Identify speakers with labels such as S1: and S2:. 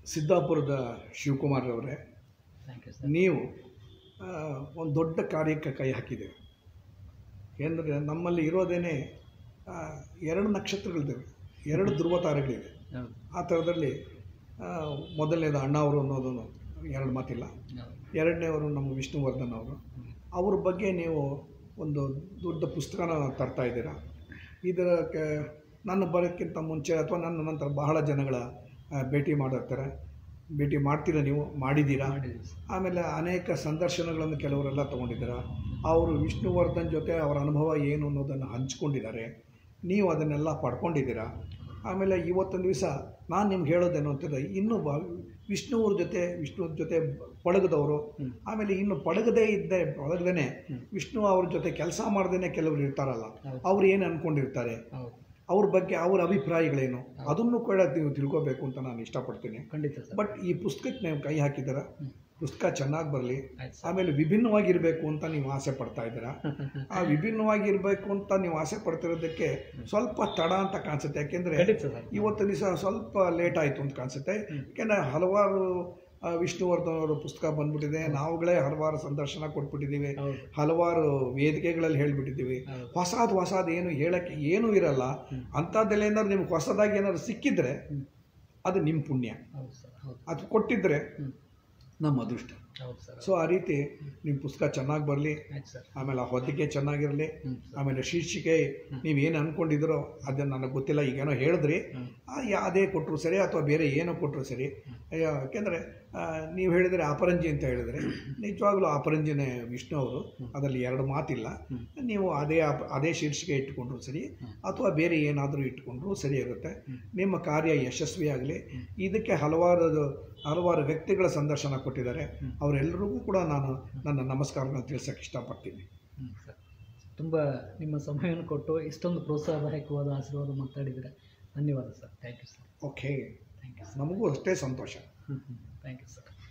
S1: ಸಿದ್ದಾಪುರದ ಶಿವಕುಮಾರ್ ಅವರೇ
S2: thank you sir
S1: ನೀವು ಆ, ಒಂದು ದೊಡ್ಡ ಕಾರ್ಯಕ್ಕೆ ಕೈ ಹಾಕಿದ್ದೀರಿ ಏಕೆಂದರೆ ನಮ್ಮಲ್ಲಿ ಇರೋದೇನೆ ಆ, ಎರಡು ನಕ್ಷತ್ರಗಳಿದ್ದಾವೆ ಎರಡು ಧ್ರುವ ತಾರೆಗಳಿವೆ
S2: ಹೌದು
S1: ಆ ಥರದಲ್ಲಿ ಆ, ಮೊದಲನೇದು ಅಣ್ಣ ಅವರು ಅನ್ನೋದು ಎರಡು ಮಾತಿಲ್ಲ
S2: ಹೌದು
S1: ಎರಡನೇವರು ನಮ್ಮ ವಿಷ್ಣುವರ್ಧನ್ ಅವರು ಅವ್ರ ಬಗ್ಗೆ ನೀವು ಒಂದು ದೊಡ್ಡ ಪುಸ್ತಕನ ತರ್ತಾ ಇದ್ದೀರಾ ಇದರ ಕ- ನನ್ನ ಬರೋಕ್ಕಿಂತ ಮುಂಚೆ ಅಥವಾ ನನ್ನ ನಂತರ ಬಹಳ ಜನಗಳ ಆ, ಭೇಟಿ ಮಾಡಿರ್ತಾರೆ ಭೇಟಿ ಮಾಡ್ತೀರಾ ನೀವು ಮಾಡಿದ್ದೀರಾ
S2: ಮಾಡಿದ್ದೀವಿ ಸರ್
S1: ಆಮೇಲೆ ಅನೇಕ ಸಂದರ್ಶನಗಳನ್ನು ಕೆಲವರೆಲ್ಲ ತೊಗೊಂಡಿದ್ದೀರಾ ಅವರು ವಿಷ್ಣುವರ್ಧನ್ ಜೊತೆ ಅವರ ಅನುಭವ ಏನು ಅನ್ನೋದನ್ನು ಹಂಚ್ಕೊಂಡಿದ್ದಾರೆ ನೀವು ಅದನ್ನೆಲ್ಲ ಪಡ್ಕೊಂಡಿದ್ದೀರಾ ಆಮೇಲೆ ಇವತ್ತೊಂದು ದಿವಸ ನಾನು ನಿಮ್ಗೆ ಹೇಳೋದೇನು ಅಂತಂದರೆ ಇನ್ನೂ ಬ ವಿಷ್ಣುವ್ರ ಜೊತೆ ವಿಷ್ಣುವ್ರ ಜೊತೆ ಪಳಗದವರು
S2: ಹ್ಮ್.
S1: ಆಮೇಲೆ ಇನ್ನು ಪಳಗದೇ ಇದ್ದೇ ಪಳಗದೇ
S2: ಹ್ಮ್.
S1: ವಿಷ್ಣು ಅವ್ರ ಜೊತೆ ಕೆಲಸ ಮಾಡ್ದೇ ಕೆಲವರು ಇರ್ತಾರಲ್ಲ
S2: ಹೌದು.
S1: ಅವ್ರು ಏನು ಅಂದ್ಕೊಂಡಿರ್ತಾರೆ
S2: ಹೌದು
S1: ಅವ್ರ ಬಗ್ಗೆ ಅವ್ರ ಅಭಿಪ್ರಾಯಗಳೇನು ಅದನ್ನು ಕೂಡ ನೀವು ತಿಳ್ಕೋಬೇಕು ಅಂತ ನಾನು ಇಷ್ಟಪಡ್ತೀನಿ
S2: ಖಂಡಿತ ಸರ್
S1: ಬಟ್ ಈ ಪುಸ್ತಕಕ್ಕೆ ನೀವು ಕೈ ಹಾಕಿದ್ದೀರ
S2: ಹ್ಮ್.
S1: ಪುಸ್ತಕ ಚೆನ್ನಾಗಿ ಬರಲಿ
S2: ಆಯ್ತು ಸರ್
S1: ಆಮೇಲೆ ವಿಭಿನ್ನವಾಗಿರಬೇಕು ಅಂತ ನೀವು ಆಸೆ ಪಡ್ತಾ ಇದ್ದೀರಾ ಆ ವಿಭಿನ್ನವಾಗಿರಬೇಕು ಅಂತ ನೀವು ಆಸೆ ಪಡ್ತಿರೋದಕ್ಕೆ ಸ್ವಲ್ಪ ತಡ ಅಂತ ಕಾಣಿಸುತ್ತೆ ಯಾಕೆಂದರೆ
S2: ಖಂಡಿತ ಸರ್
S1: ಇವತ್ತು ದಿವಸ ಸ್ವಲ್ಪ ಲೇಟ್ ಆಯಿತು ಅಂತ ಕಾಣಿಸುತ್ತೆ ಯಾಕೆಂದರೆ ಹಲವಾರು ಆ, ವಿಷ್ಣುವರ್ಧನ್ ಅವರ ಪುಸ್ತಕ ಬಂದ್ಬಿಟ್ಟಿದೆ ನಾವುಗಳೇ ಹಲವಾರು ಸಂದರ್ಶನ ಕೊಟ್ಬಿಟ್ಟಿದ್ದೀವಿ
S2: ಹೌದು
S1: ಹಲವಾರು ವೇದಿಕೆಗಳಲ್ಲಿ ಹೇಳ್ಬಿಟ್ಟಿದ್ದೀವಿ
S2: ಹೌದು
S1: ಹೊಸದು ಹೊಸದು ಏನು ಹೇಳಕ್ಕೆ ಏನೂ ಇರಲ್ಲ ಅಂಥದ್ದೆಲ್ಲ ಏನಾದ್ರು ನಿಮ್ಗೆ ಹೊಸದಾಗಿ ಏನಾದ್ರು ಸಿಕ್ಕಿದ್ರೆ
S2: ಹ್ಮ್.
S1: ಅದು ನಿಮ್ಮ ಪುಣ್ಯ
S2: ಹೌದು ಸರ್ ಹೌದು
S1: ಅದು ಕೊಟ್ಟಿದ್ರೆ
S2: ಹ್ಮ್.
S1: ನಮ್ಮ ಅದೃಷ್ಟ
S2: ಹೌದು ಸರ್
S1: ಸೊ ಆ ರೀತಿ ನಿಮ್ಮ ಪುಸ್ತಕ ಚೆನ್ನಾಗಿ ಬರಲಿ
S2: ಆಯ್ತು ಸರ್
S1: ಆಮೇಲೆ ಆ ಹೊತ್ತಿಗೆ ಚೆನ್ನಾಗಿರಲಿ
S2: ಹ್ಞೂ
S1: ಆಮೇಲೆ ಶೀರ್ಷಿಕೆ ನೀವೇನು ಅಂದ್ಕೊಂಡಿದ್ದೀರೋ ಅದನ್ನು ನನಗೆ ಗೊತ್ತಿಲ್ಲ ಈಗೇನೋ ಹೇಳಿದ್ರಿ
S2: ಹ್ಮ್.
S1: ಆ, ಯಾವುದೇ ಕೊಟ್ಟರು ಸರಿ ಅಥವಾ ಬೇರೆ ಏನೋ ಕೊಟ್ಟರು ಸರಿ ಅಯ್ಯೋ, ಯಾಕೆಂದರೆ ನೀವು ಹೇಳಿದರೆ ಅಪರಂಜಿ ಅಂತ ಹೇಳಿದರೆ ನಿಜವಾಗ್ಲೂ ಅಪರಂಜಿನೇ ವಿಷ್ಣು ಅವರು ಅದರಲ್ಲಿ ಎರಡು ಮಾತಿಲ್ಲ ನೀವು ಅದೇ ಅಪ- ಅದೇ ಶೀರ್ಷಿಕೆ ಇಟ್ಕೊಂಡ್ರು ಸರಿ ಅಥವಾ ಬೇರೆ ಏನಾದರೂ ಇಟ್ಕೊಂಡ್ರು ಸರಿ ಇರುತ್ತೆ ನಿಮ್ಮ ಕಾರ್ಯ ಯಶಸ್ವಿಯಾಗಲಿ ಇದಕ್ಕೆ ಹಲವಾರು ಹಲವಾರು ವ್ಯಕ್ತಿಗಳ ಸಂದರ್ಶನ ಕೊಟ್ಟಿದ್ದಾರೆ ಅವರೆಲ್ಲರಿಗೂ ಕೂಡ ನಾನು ನನ್ನ ನಮಸ್ಕಾರಗಳನ್ನು ತಿಳಿಸೋಕ್ಕೆ ಇಷ್ಟಪಡ್ತೀನಿ
S2: ಹ್ಞೂ ಸರ್ ತುಂಬ ನಿಮ್ಮ ಸಮಯವನ್ನು ಕೊಟ್ಟು ಇಷ್ಟೊಂದು ಪ್ರೋತ್ಸಾಹದಾಯಕವಾದ ಆಶೀರ್ವಾದ ಮಾತಾಡಿದರೆ ಧನ್ಯವಾದ sir thank you sir
S1: okay
S2: thank you
S1: ನಮಗೂ ಅಷ್ಟೇ ಸಂತೋಷ
S2: ಹ್ಞೂ ಹ್ಞೂ ಥ್ಯಾಂಕ್ ಯು ಸರ್